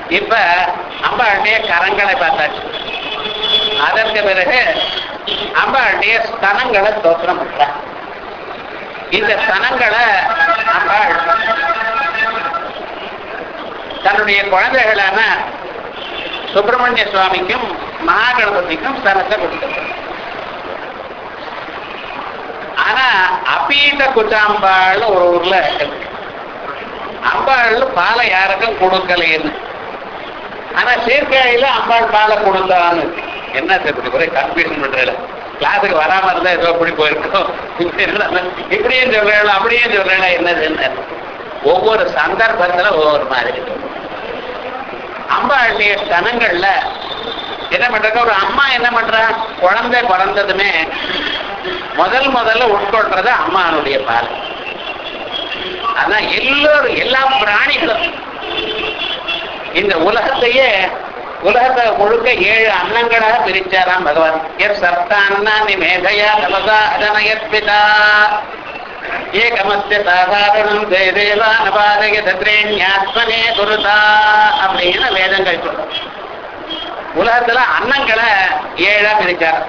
இப்ப அம்பாளுடைய கரங்களை பார்த்தாச்சு அதற்கு பிறகு அம்பாளுடைய ஸ்தனங்களை தோற்றம் பண்ற இந்த ஸ்தனங்களை அம்பாள் தன்னுடைய குழந்தைகளான சுப்பிரமணிய சுவாமிக்கும் மகாகணபதிக்கும் ஸ்தனத்தை கொடுத்துருக்க ஆனா அப்பீட்ட குச்சாம்பாள்னு ஒரு ஊர்ல இருக்கு அம்பாள் பாலை யாருக்கும் கொடுக்கலைன்னு ஆனா சீர்காழியில அம்பாள் பாலை கொடுத்தான்னு இருக்கு. என்ன சார் ஒரே கன்ஃபியூஷன் பண்றல கிளாஸுக்கு வராம இருந்தா ஏதோ இப்படி போயிருக்கோம் இப்படியும் சொல்றேன் அப்படியும் சொல்றேன் என்னது என்ன ஒவ்வொரு சந்தர்ப்பத்துல ஒவ்வொரு மாதிரி அம்பாளுடைய ஸ்தனங்கள்ல என்ன பண்றாங்க ஒரு அம்மா என்ன பண்றா குழந்தை பிறந்ததுமே முதல் முதல்ல உட்கொள்றது அம்மானுடைய பால் அதான் எல்லோரும் எல்லா பிராணிகளும் இந்த உலகத்தையே உலகத்தை முழுக்க ஏழு அன்னங்களாக பிரிச்சாராம் பகவான் எஸ் சப்தான்னானி மேதையா தபதா அதனயத்பிதா ஏகமஸ்ய சாதாரணம் தேதேவா நபாதக தத்ரேண்யாத்மனே குருதா அப்படின்னு வேதங்கள் சொல்றோம் உலகத்துல அன்னங்களை ஏழா பிரிச்சார்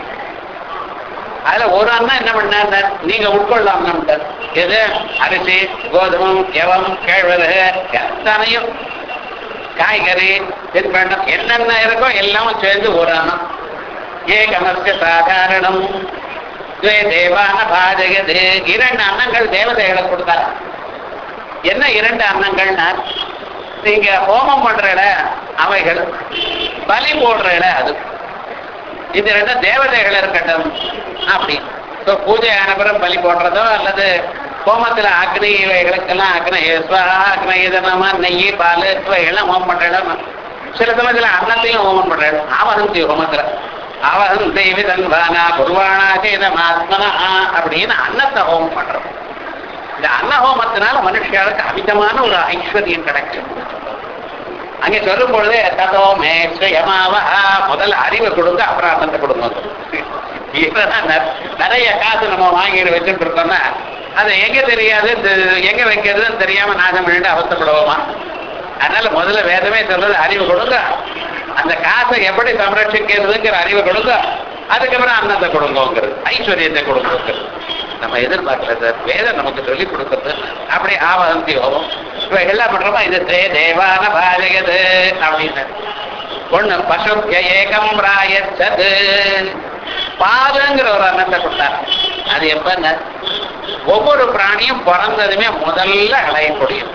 அதுல ஒரு அண்ணன் என்ன பண்ணார் நீங்க உட்கொள்ளலாம் அண்ணன் எது அரிசி கோதுமம் எவம் கேழ்வரகு எத்தனையும் காய்கறி தின்பண்டம் என்னென்ன இருக்கோ எல்லாமும் சேர்ந்து ஒரு அன்னம் ஏகமஸ்ய சாதாரணம் துவே தேவான பாதகது இரண்டு அன்னங்கள் தேவதைகளை கொடுத்தார் என்ன இரண்டு அன்னங்கள்னா நீங்க ஹோமம் பண்றல அவைகள் பலி போடுறல அது இது ரெண்டு தேவதைகள் இருக்கட்டும் அப்படி ஸோ பூஜை ஆனப்புறம் பலி போடுறதோ அல்லது ஹோமத்துல அக்னி இவைகளுக்கெல்லாம் அக்னி ஸ்வஹா, அக்னி இதனமா நெய் பால் இவைகள்லாம் ஹோமம் பண்றேன் சில சமயத்துல அன்னத்தையும் ஹோமம் பண்றேன் ஆவகந்தி ஹோமத்துல ஆவகம் தெய்வி தன்வானா குருவானா சேதமாத்மனா அப்படின்னு அன்னத்தை ஹோமம் பண்றோம் இந்த அன்ன ஹோமத்தினால மனுஷர்களுக்கு அமிதமான ஒரு ஐஸ்வர்யம் கிடைக்கும் அங்கே சொல்லும் பொழுதே ததோ மேஸ்வயமாவா முதல்ல அறிவை கொடுங்க அப்புறம் அன்னத்தை கொடுங்க இப்பதான் நெ- நிறைய காசு நம்ம வாங்கிட்டு வச்சுட்டு இருக்கோம்னா அது எங்க தெரியாது இந்த எங்க வைக்கிறதுன்னு தெரியாம நாசம் பண்ணிட்டு அவசப்படுவோமா அதனால முதல்ல வேதமே சொல்றது அறிவு கொடுங்க அந்த காசை எப்படி சம்ரட்சிக்கிறதுங்கிற அறிவை கொடுங்க அதுக்கப்புறம் அன்னத்தை கொடுங்கோங்கிறது ஐஸ்வர்யத்தை கொடுங்கோங்கிறது நம்ம எதிர்பார்க்கல சார் வேதம் நமக்கு சொல்லி கொடுக்கறது அப்படி ஆவந்தி ஹோமம் இப்ப எல்லாம் பண்றோமா இது தே தேவான பாலகது அப்படின்னு ஒண்ணு பசுப்ய ஏகம் ராயச்சது பாலுங்கிற ஒரு அன்னத்தை கொடுத்தார் அது எப்பங்க ஒவ்வொரு பிராணியும் பிறந்ததுமே முதல்ல அலையக்கூடியது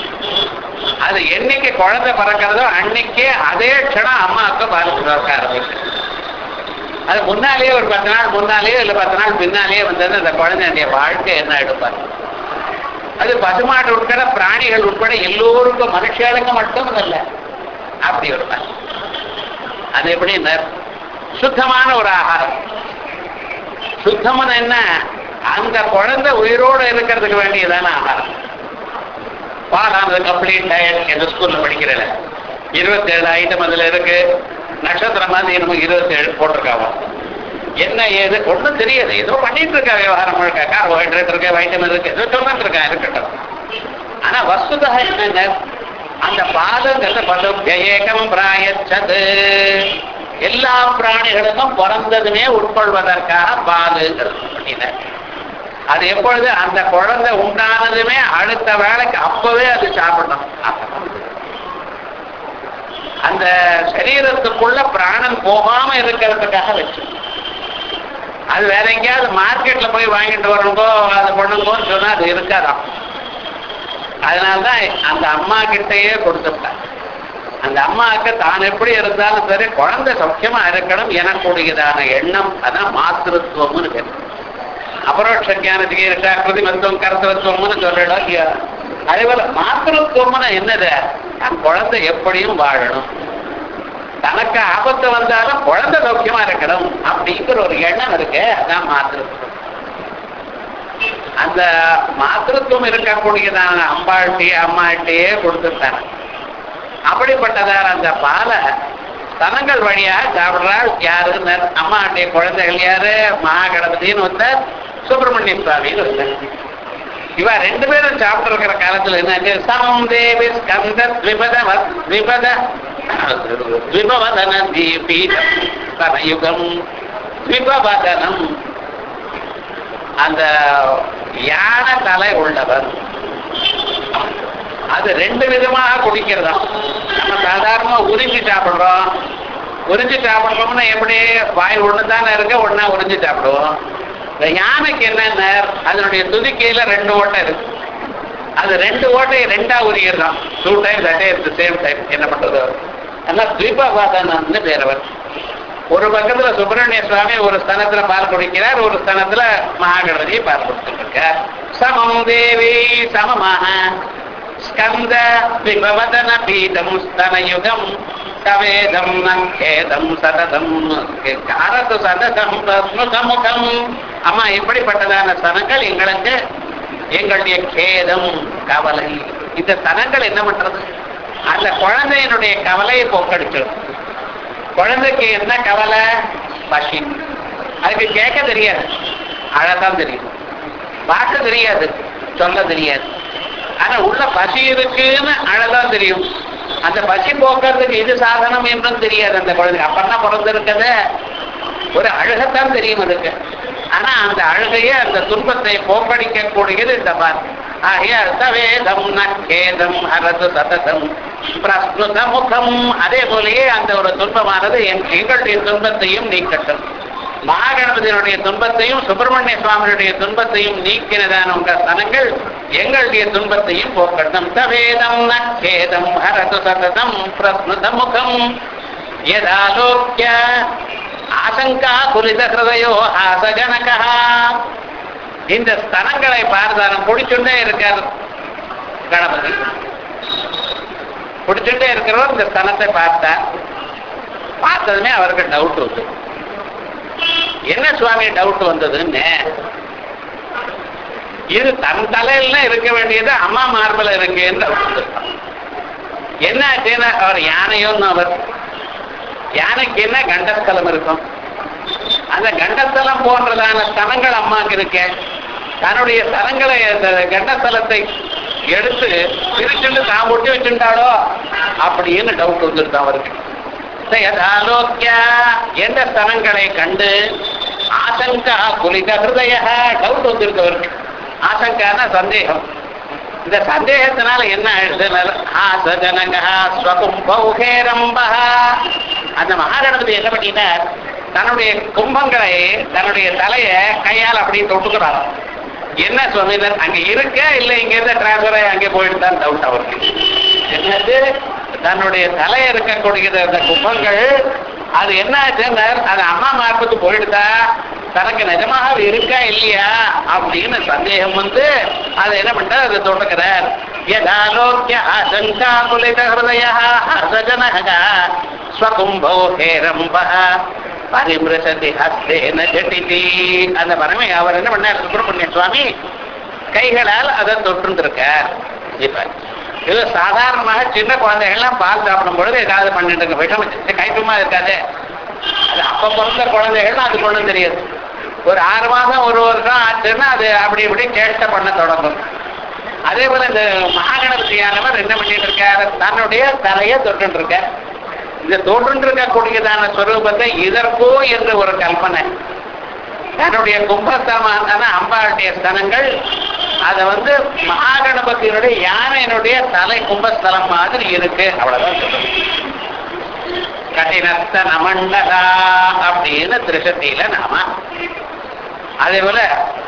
அது என்னைக்கு குழந்தை பிறக்கிறதோ அன்னைக்கே அதே க்ஷணம் அம்மாவுக்கு பால் கொடுக்க ஆரம்பிக்கும் அது முன்னாலேயே ஒரு பத்து நாள் முன்னாலேயே இல்லை பத்து நாள் பின்னாலேயே வந்தது அந்த குழந்தைய வாழ்க்கை என்ன எடுப்பார் அது பசுமாடு உட்பட பிராணிகள் உட்பட எல்லோருக்கும் மனுஷர்களுக்கு மட்டும் இல்ல அப்படி ஒரு பால். அது எப்படி சுத்தமான ஒரு ஆகாரம் சுத்தமான என்ன அந்த குழந்தை உயிரோடு இருக்கிறதுக்கு வேண்டியதான ஆகாரம் பாலானது கம்ப்ளீட் டயட் எந்த ஸ்கூல்ல படிக்கிறேன் இருபத்தேழு ஐட்டம் அதுல இருக்கு நட்சத்திரம் மாதிரி நம்ம இருபத்தேழு போட்டிருக்காங்க என்ன ஏது ஒண்ணும் தெரியாது ஏதோ பண்ணிட்டு இருக்கா விவகாரம் முழுக்க கார்போஹைட்ரேட் இருக்கு வைட்டமின் இருக்கு ஏதோ சொல்லிட்டு இருக்கா இருக்கட்டும் ஆனா வஸ்துதா என்னங்க அந்த பாதங்கிறது பதம் ஏகம் பிராயச்சது எல்லா பிராணிகளுக்கும் பிறந்ததுமே உட்கொள்வதற்காக பாலுங்கிறது பண்ணினார் அது எப்பொழுது அந்த குழந்தை உண்டானதுமே அடுத்த வேலைக்கு அப்பவே அது சாப்பிடணும் அந்த சரீரத்துக்குள்ள பிராணன் போகாம இருக்கிறதுக்காக வச்சு அது வேற எங்கேயாவது மார்க்கெட்ல போய் வாங்கிட்டு வரணுங்கோ அது பண்ணுங்கோன்னு சொன்னா அது இருக்காதாம் அதனால்தான் அந்த அம்மா கிட்டயே கொடுத்துட்டாங்க அந்த அம்மாவுக்கு தான் எப்படி இருந்தாலும் சரி குழந்தை சௌக்கியமா இருக்கணும் எனக்கூடியதான எண்ணம் அதான் மாத்திருத்துவம்னு பேர் அபரோட்ச ஞானத்துக்கு இருக்கா கிருதிமத்துவம் கருத்துவத்துவம்னு சொல்லிடும் இல்லையா அதே போல மாத்திருத்துவம்னு என்னது தன் குழந்தை எப்படியும் வாழணும் தனக்கு ஆபத்து வந்தாலும் குழந்தை சௌக்கியமா இருக்கணும் அப்படிங்கிற ஒரு எண்ணம் இருக்கு அதான் மாத்திருத்துவம் அந்த மாத்திருத்துவம் இருக்கக்கூடியதான அம்பாள்கிட்டயே அம்மாள்கிட்டயே கொடுத்துட்டாங்க அப்படிப்பட்டதான அந்த பாலை தனங்கள் வழியாக சாப்பிடுறாள் யாருன்னு அம்மாவுடைய குழந்தைகள் யாரு மகாகணபதினு வந்தார் சுப்பிரமணிய சுவாமின்னு வந்தார் இவ ரெண்டு பேரும் சாப்பிட்டு இருக்கிற காலத்துல என்னாச்சு சமம் தேவி ஸ்கந்த விபத வத்- விபத விபவதன தீபீடம் தனயுகம் விபவதனம் அந்த யானை தலை உள்ளவர் அது ரெண்டு விதமாக குடிக்கிறதா நம்ம சாதாரணமா உறிஞ்சி சாப்பிடுறோம் உறிஞ்சி சாப்பிடுறோம்னா எப்படி வாய் ஒண்ணு தானே இருக்க ஒண்ணா உறிஞ்சி சாப்பிடுவோம் இந்த யானைக்கு என்னென்ன அதனுடைய துதிக்கையில ரெண்டு ஓட்டை இருக்கு அது ரெண்டு ஓட்டையை ரெண்டா உரியதான் டூ டைம் அட்டே இருக்கு சேம் டைம் என்ன பண்றது அதெல்லாம் தீபவாதனம்னு பேரவர் ஒரு பக்கத்துல சுப்பிரமணிய சுவாமி ஒரு ஸ்தனத்துல பால் குடிக்கிறார் ஒரு ஸ்தனத்துல மகாகணபதியை பால் கொடுத்துட்டு இருக்கார் சமம் தேவி சமமாக ஸ்கந்த விபவதன பீடம் ஸ்தனயுகம் கவேதம் நங்கேதம் சததம் அரசு சததம் சமுகம் அம்மா இப்படிப்பட்டதான ஸ்தனங்கள் எங்களுக்கு எங்களுடைய கேதம் கவலை இந்த ஸ்தனங்கள் என்ன பண்றது அந்த குழந்தையினுடைய கவலையை போக்கடிச்சிடும் குழந்தைக்கு என்ன கவலை பசி அதுக்கு கேட்க தெரியாது அழதான் தெரியும் பார்க்க தெரியாது சொல்ல தெரியாது ஆனா உள்ள பசி இருக்குன்னு அழதான் தெரியும் அந்த பசி போக்குறதுக்கு இது சாதனம் என்றும் தெரியாது அந்த குழந்தை அப்பன்னா பிறந்திருக்கத ஒரு அழுகத்தான் தெரியும் அதுக்கு ஆனா அந்த அழுகைய அந்த துன்பத்தை போக்கடிக்க கூடியது இந்த பார் ஆகையால் தவேதம் நக்கேதம் அரது சததம் பிரஸ்னுத முகம் அதே போலயே அந்த ஒரு துன்பமானது எங்- எங்களுடைய துன்பத்தையும் நீக்கட்டும் மகாகணபதியினுடைய துன்பத்தையும் சுப்பிரமணிய சுவாமியுடைய துன்பத்தையும் நீக்கினதான உங்க ஸ்தனங்கள் எங்களுடைய துன்பத்தையும் போக்கட்டும் தவேதம் நக்கேதம் ஹரது சததம் பிரஸ்னுத முகம் யதாலோக்கிய ஆசங்கா குலித ஹிருதயோ ஆசகனகா இந்த ஸ்தனங்களை பார்த்தாலும் பிடிச்சுட்டே இருக்கார் கணபதி பிடிச்சுட்டே இருக்கிறவர் இந்த ஸ்தனத்தை பார்த்தார் பார்த்ததுமே அவருக்கு டவுட் வந்து என்ன சுவாமி டவுட் வந்ததுன்னு இது தன் தலையில இருக்க வேண்டியது அம்மா மார்பில் இருக்கேன்னு டவுட் வந்திருக்கான் என்ன ஆச்சுன்னா அவர் யானையோன்னு அவர் யானைக்கு என்ன கண்டஸ்தலம் இருக்கும் அந்த கண்டஸ்தலம் போன்றதான ஸ்தலங்கள் அம்மாக்கு இருக்க தன்னுடைய ஸ்தலங்களை அந்த கண்டஸ்தலத்தை எடுத்து பிரிச்சுட்டு தான் ஒட்டி வச்சுட்டாளோ அப்படின்னு டவுட் வந்துருது அவருக்கு யதாலோக்கிய எந்த ஸ்தலங்களை கண்டு ஆசங்கா குலித ஹிருதய டவுட் வந்திருக்கு அவருக்கு ஆசங்கான சந்தேகம் இந்த சந்தேகத்தினால என்ன ஆயிடுது ஆசஜனக ஸ்வகும்பௌகேரம்பா அந்த மகாகணபதி என்ன பண்ணிட்டார் தன்னுடைய கும்பங்களை தன்னுடைய தலைய கையால் அப்படியே தொட்டுக்கிறார் என்ன சுவாமினர் அங்க இருக்க இல்ல இங்க இருந்து டிரான்ஸ்பர் ஆகி அங்கே போயிட்டு தான் டவுட் அவருக்கு என்னது தன்னுடைய தலை இருக்கக்கூடியது அந்த கும்பங்கள் அது என்ன ஆச்சுன்னா அது அம்மா மார்புக்கு போயிடுதா தனக்கு நிஜமாக இருக்கா இல்லையா அப்படின்னு சந்தேகம் வந்து அதை என்ன பண்றார் அதை தொட்டுக்கிறார் யதாலோக்கிய ஆசங்கா குலித ஹிருதய ஹசஜனக ஸ்வகும்போ ஹேரம்ப பரிமிருசதி ஹஸ்தேன ஜட்டிதி அந்த பரமே அவர் என்ன பண்ணார் சுப்பிரமணிய சுவாமி கைகளால் அதை தொட்டிருந்திருக்கார் இப்ப இது சாதாரணமாக சின்ன குழந்தைகள்லாம் பால் சாப்பிடும் பொழுது ஏதாவது பண்ணிட்டு இருக்க விஷம் கைக்குமா இருக்காது அது அப்ப பிறந்த குழந்தைகள் அது ஒண்ணும் தெரியாது ஒரு ஆறு மாதம் ஒரு வருஷம் ஆச்சுன்னா அது அப்படி இப்படி சேஷ்டை பண்ண தொடங்கும் அதே போல இந்த மகாகணபதியானவர் என்ன பண்ணிட்டு இருக்காரு தன்னுடைய தலையை தொட்டு இருக்க இந்த தொட்டு இருக்கக்கூடியதான ஸ்வரூபத்தை இதற்கோ என்று ஒரு கல்பனை தன்னுடைய கும்பஸ்தலமான அம்பாளுடைய ஸ்தலங்கள் அதை வந்து மகாகணபதியினுடைய யானையினுடைய தலை கும்பஸ்தலம் மாதிரி இருக்கு அவ்வளவுதான் சொல்லணும் கடினத்த நமண்டலா அப்படின்னு திருஷத்தியில நாம அதே போல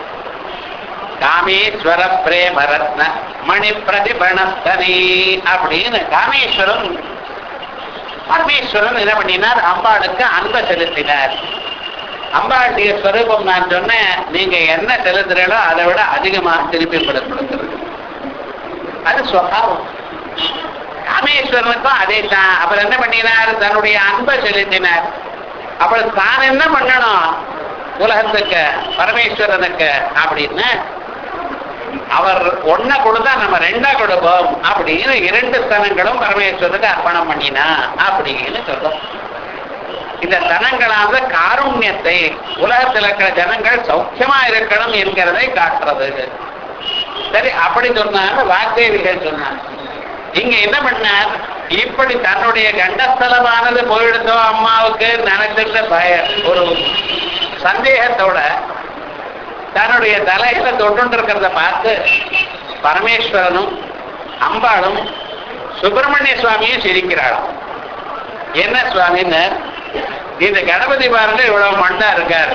காமேஸ்வர பிரேம ரத்ன மணி பிரதிபணஸ்தனி அப்படின்னு காமேஸ்வரன் பரமேஸ்வரன் என்ன பண்ணினார் அம்பாளுக்கு அன்பை செலுத்தினார் அம்பாளுடைய ஸ்வரூபம் நான் சொன்னேன் நீங்க என்ன செலுத்துறீங்களோ அதை விட அதிகமாக திருப்பி கொடுக்கிறது அது சுவாவம் ராமேஸ்வரனுக்கும் அதே தான் அவர் என்ன பண்ணினார் தன்னுடைய அன்பை செலுத்தினார் அப்புறம் தான் என்ன பண்ணணும் உலகத்துக்கு பரமேஸ்வரனுக்கு அப்படின்னு அவர் ஒன்ன கொடுத்தா நம்ம ரெண்டா கொடுப்போம் அப்படின்னு இரண்டு ஸ்தனங்களும் பரமேஸ்வரனுக்கு அர்ப்பணம் பண்ணினா அப்படின்னு சொல்லும் இந்த தனங்களான காருண்யத்தை உலகத்தில் இருக்கிற ஜனங்கள் சௌக்கியமா இருக்கணும் என்கிறதை காட்டுறது சரி அப்படி சொன்னாங்க வாக்தேவிகள் சொன்னார் இங்க என்ன பண்ணார் இப்படி தன்னுடைய கண்டஸ்தலமானது போயிடுதோ அம்மாவுக்கு நினைச்சிருந்த பய ஒரு சந்தேகத்தோட தன்னுடைய தலையில தொட்டு இருக்கிறத பார்த்து பரமேஸ்வரனும் அம்பாளும் சுப்பிரமணிய சுவாமியும் சிரிக்கிறாளாம் என்ன சுவாமின்னு இந்த கணபதி பாருங்க இவ்வளவு மண்ணா இருக்காரு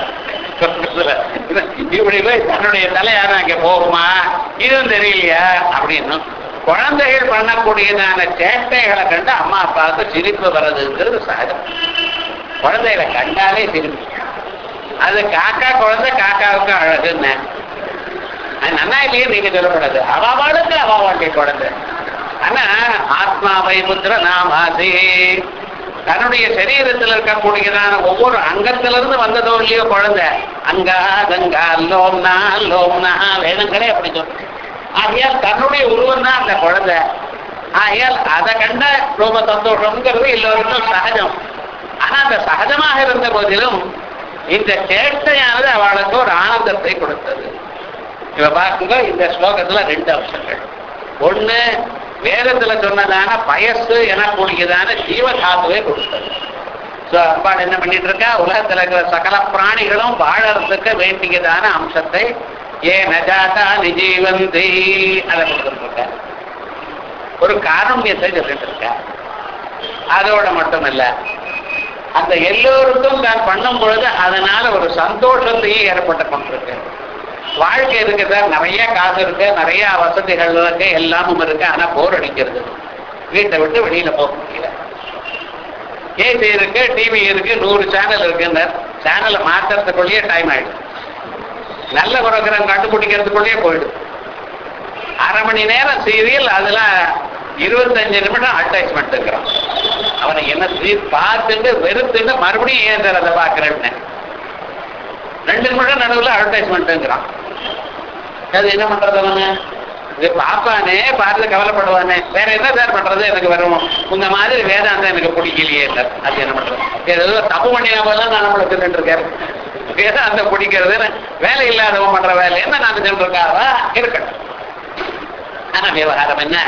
இப்படி போய் தன்னுடைய தலையான அங்க போகுமா இதுவும் தெரியலையா அப்படின்னு குழந்தைகள் பண்ணக்கூடியதான சேட்டைகளை கண்டு அம்மா அப்பாவுக்கு சிரிப்பு வர்றதுங்கிறது சகஜம் குழந்தைகளை கண்டாலே சிரிப்பு அது காக்கா குழந்தை காக்காவுக்கு அழகுன்னு அது நன்னா இல்லையே நீங்க சொல்லக்கூடாது அவாவாளுக்கு அவாவாளுடைய குழந்தை ஆனா ஆத்மாவை புத்திர நாமாதி தன்னுடைய சரீரத்தில் இருக்கக்கூடியதான ஒவ்வொரு அங்கத்திலிருந்து வந்ததோ இல்லையோ குழந்தை அங்கா கங்கா லோம்னா லோம்னா வேதங்களே அப்படி சொல்லும் ஆகையால் தன்னுடைய உருவம் தான் அந்த குழந்தை ஆகையால் அதை கண்ட ரொம்ப சந்தோஷம்ங்கிறது எல்லோருக்கும் சகஜம் ஆனா அந்த சகஜமாக இருந்த போதிலும் இந்த சேட்டையானது அவளுக்கு ஒரு ஆனந்தத்தை கொடுத்தது இவ பாருங்க இந்த ஸ்லோகத்துல ரெண்டு அம்சங்கள் ஒண்ணு வேதத்துல சொன்னதான பயசு எனக்கூடியதான ஜீவதாத்துவை கொடுத்தது சோ அப்பாடு என்ன பண்ணிட்டு இருக்கா உலகத்துல இருக்கிற சகல பிராணிகளும் வாழறதுக்கு வேண்டியதான அம்சத்தை ஏ நஜாதா நிஜீவந்தி அதை கொடுத்துருக்க ஒரு காரண்யத்தை சொல்லிட்டு இருக்க அதோட மட்டுமல்ல அந்த எல்லோருக்கும் தான் பண்ணும் பொழுது அதனால ஒரு சந்தோஷத்தையும் ஏற்பட்டு கொண்டிருக்கு வாழ்க்கை இருக்கு சார் நிறைய காசு இருக்கு நிறைய வசதிகள் இருக்கு எல்லாமும் இருக்கு ஆனா போர் அடிக்கிறது வீட்டை விட்டு வெளியில போக முடியல ஏசி இருக்கு டிவி இருக்கு நூறு சேனல் இருக்குன்னு சேனலை மாத்துறதுக்குள்ளேயே டைம் ஆயிடும் நல்ல ப்ரோக்ராம் கண்டுபிடிக்கிறதுக்குள்ளேயே போயிடும் அரை மணி நேரம் சீரியல் அதுல இருபத்தஞ்சு நிமிஷம் அட்டாச்மெண்ட்டுங்கிறான் அவனை என்ன சீ- பார்த்துட்டு வெறுத்துட்டு மறுபடியும் ஏன் சார் அதை பார்க்கறேன்னு ரெண்டு நிமிஷம் நடுவில் அட்வர்டைஸ்மெண்ட்டுங்கிறான் அது என்ன பண்றது அவனு இது பார்ப்பானே பார்த்து கவலைப்படுவானே வேற என்ன சார் பண்றது எனக்கு வரும் உங்க மாதிரி வேதாந்தம் எனக்கு பிடிக்கலையே சார் அது என்ன பண்றது ஏதோ தப்பு பண்ணியாமலாம் நான் நம்மளை சொல்லிட்டு இருக்கேன் வேதாந்தம் பிடிக்கிறதுன்னு வேலை இல்லாதவன் பண்ற வேலை என்ன நான் சொல்லிட்டு இருக்காவா இருக்கட்டும் ஆனா விவகாரம் என்ன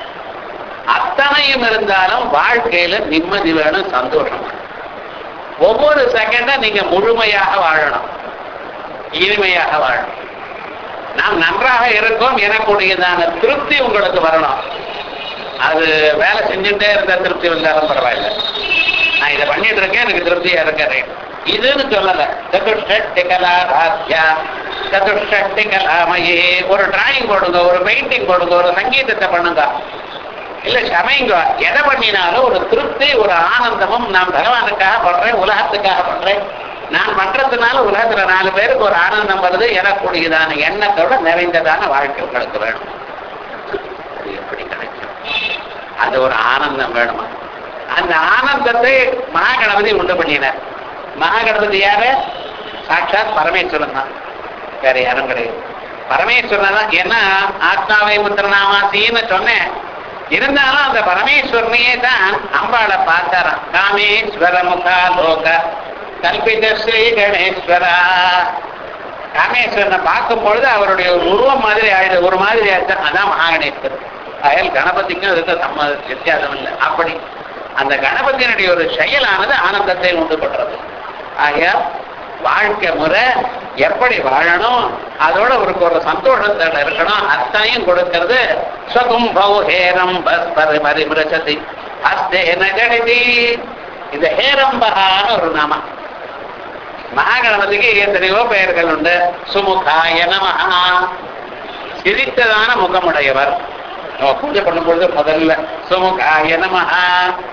அத்தனையும் இருந்தாலும் வாழ்க்கையில நிம்மதி வேணும் சந்தோஷம் வேணும். ஒவ்வொரு செகண்டும் நீங்க முழுமையாக வாழணும் இனிமையாக வாழணும் நாம் நன்றாக இருக்கோம் எனக்கூடியதான திருப்தி உங்களுக்கு வரணும் அது வேலை செஞ்சுட்டே இருந்த திருப்தி வந்தாலும் பரவாயில்ல நான் இதை பண்ணிட்டு இருக்கேன் எனக்கு திருப்தியா இருக்கிறேன் இதுன்னு சொல்லல சதுஷ்டிகலா ராத்யா சதுஷ்டிகலாமயே ஒரு டிராயிங் போடுங்க ஒரு பெயிண்டிங் போடுங்க ஒரு சங்கீதத்தை பண்ணுங்க இல்ல சமைங்க எதை பண்ணினாலும் ஒரு திருப்தி ஒரு ஆனந்தமும் நான் பகவானுக்காக பண்றேன் உலகத்துக்காக பண்றேன் நான் பண்றதுனால உலகத்துல நாலு பேருக்கு ஒரு ஆனந்தம் வருது எனக்கூடியதான எண்ணத்தோட நிறைந்ததான வாழ்க்கை உங்களுக்கு வேணும் அது எப்படி கிடைக்கும் அது ஒரு ஆனந்தம் வேணுமா அந்த ஆனந்தத்தை மகாகணபதி உண்டு பண்ணினார் மகாகணபதி யாரு சாட்சாத் பரமேஸ்வரன் தான் வேற யாரும் கிடையாது பரமேஸ்வரன் தான் ஏன்னா ஆத்மாவை முத்திரநாமாத்தின்னு சொன்னேன் இருந்தாலும் அந்த பரமேஸ்வரனையே தான் அம்பாளை பார்த்தாராம் காமேஸ்வர முகா லோக கல்பித ஸ்ரீ கணேஸ்வரா காமேஸ்வரனை பார்க்கும் பொழுது அவருடைய ஒரு உருவம் மாதிரி ஆயிடுது ஒரு மாதிரி ஆயிடுச்சு அதான் மகாகணேஸ்வரர் அயல் கணபதிக்கும் இதுக்கு சம்ம வித்தியாசம் இல்லை அப்படி அந்த கணபதியினுடைய ஒரு செயலானது ஆனந்தத்தை உண்டு பண்றது ஆகையால் வாழ்க்கை முறை எப்படி வாழணும் அதோட அவருக்கு ஒரு சந்தோஷத்தோட இருக்கணும் அத்தனையும் கொடுக்கிறது ஸ்வகும்பௌ ஹேரம் பஸ்பர் மரிமிரசதி அஸ்தே நகடி இந்த ஹேரம்பகான்னு ஒரு நாமம் மகாகணபதிக்கு எத்தனையோ பெயர்கள் உண்டு சுமுகாய நமஹா சிரித்ததான முகமுடையவர் நம்ம பூஜை பண்ணும் பொழுது முதல்ல சுமுகாய நமஹா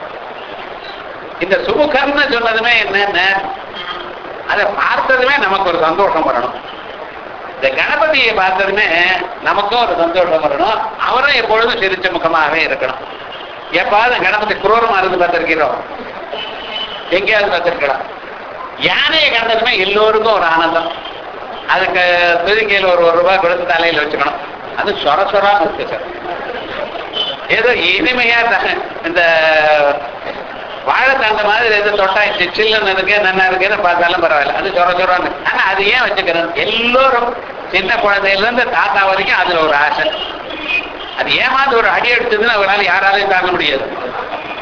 இந்த சுமுகர்னு சொன்னதுமே என்னன்னு அதை பார்த்ததுமே நமக்கு ஒரு சந்தோஷம் வரணும் இந்த கணபதியை பார்த்ததுமே நமக்கும் ஒரு சந்தோஷம் வரணும் அவரும் எப்பொழுதும் சிரிச்ச முகமாகவே இருக்கணும் எப்பாவது கணபதி குரூரமா இருந்து பார்த்திருக்கிறோம் எங்கேயாவது பார்த்திருக்கலாம் யானையை கண்டதுமே எல்லோருக்கும் ஒரு ஆனந்தம் அதுக்கு திருக்கையில் ஒரு ஒரு ரூபாய் கொடுத்து தலையில வச்சுக்கணும் அது சொர சொரான்னு இருக்கு சார் ஏதோ இனிமையா த- இந்த வாழைத்தண்டு மாதிரி எது தொட்டா இது சில்லுன்னு இருக்கு நல்லா இருக்குன்னு பார்த்தாலும் பரவாயில்ல அது சொர சொரான்னு ஆனா அது ஏன் வச்சுக்கிறது எல்லோரும் சின்ன குழந்தையில இருந்து தாத்தா வரைக்கும் அதுல ஒரு ஆசை அது ஏமாந்து ஒரு அடி எடுத்ததுன்னு அவரால் யாராலையும் தாங்க முடியாது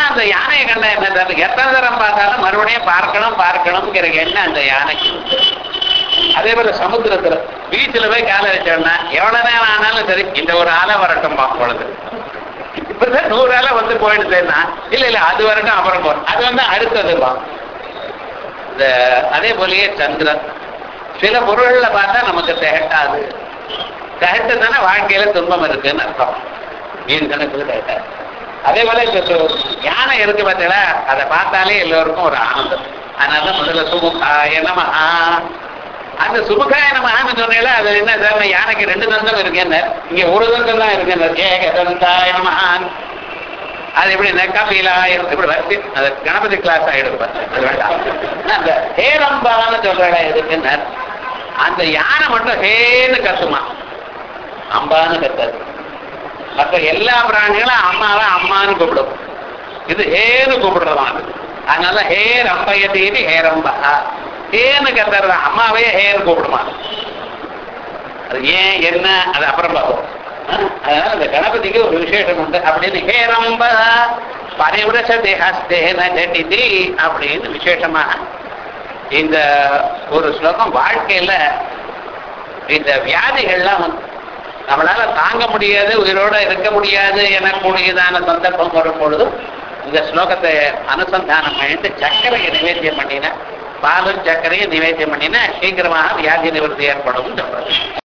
அந்த யானையை கண்ட என்ன தரல எத்தனை தரம் பார்த்தாலும் மறுபடியும் பார்க்கணும் பார்க்கணுங்கிற எண்ணம் அந்த யானைக்கு உண்டு. அதே போல சமுத்திரத்துல பீச்சில் போய் காலை வச்சோம்னா எவ்வளவு நேரம் ஆனாலும் சரி இந்த ஒரு ஆளை வரட்டும் பொழுது இப்பதான் நூறு ஆளை வந்து போயிடுதுன்னா இல்ல இல்ல அது வரட்டும் அப்புறம் போ அது வந்து அடுத்தது வா இந்த அதே போலயே சந்திரன் சில பொருள்ல பார்த்தா நமக்கு திகட்டாது திகட்டுதுன்னா வாழ்க்கையில துன்பம் இருக்குன்னு அர்த்தம் மீன் கணக்கு திகட்டாது அதே போல இந்த சு- யானை இருக்கு பார்த்தீங்களா அதை பார்த்தாலே எல்லோருக்கும் ஒரு ஆனந்தம் அதனால முதல்ல சுமுகாய நமஹா அந்த சுமுகாய நமஹான்னு சொன்னீங்களா அது என்ன சார் யானைக்கு ரெண்டு தந்தம் இருக்குன்னு இங்க ஒரு தந்தம் தான் இருக்குன்னு ஏக தந்தாய நமஹான் அது எப்படி இந்த கபிலாயம் இப்படி வச்சு அது கணபதி கிளாஸ் ஆயிடும் பாரு. அது வேண்டாம் அந்த ஹேரம்பான்னு சொல்ற எதுக்குன்னு அந்த யானை மட்டும் ஹேன்னு கத்துமா அம்பான்னு கத்தாது மற்ற எல்லா பிராணிகளும் அம்மாவை அம்மான்னு கூப்பிடும் இது ஹேன்னு கூப்பிடுறதான் அது அதனால ஹேர் அம்பையத்தீனி ஹேரம்பா ஹேன்னு கத்துறது அம்மாவையே ஹேன்னு கூப்பிடுமா அது ஏன் என்ன அது அப்புறம் பார்ப்போம் அஹ் அதனால இந்த கணபதிக்கு ஒரு விசேஷம் உண்டு அப்படின்னு ஹேரம்ப பரிவிரசதி ஹஸ்தேன ஜட்டிதி அப்படின்னு விசேஷமா இந்த ஒரு ஸ்லோகம் வாழ்க்கையில இந்த வியாதிகள்லாம் வந்து நம்மளால தாங்க முடியாது உயிரோட இருக்க முடியாது எனக்கூடியதான சந்தர்ப்பம் வரும் பொழுது இந்த ஸ்லோகத்தை அனுசந்தானம் பண்ணிட்டு சர்க்கரையை நிவேத்தியம் பண்ணின பாலும் சர்க்கரையை நிவேத்தியம் பண்ணினா சீக்கிரமாக வியாதி நிவர்த்தி ஏற்படும் சொல்றது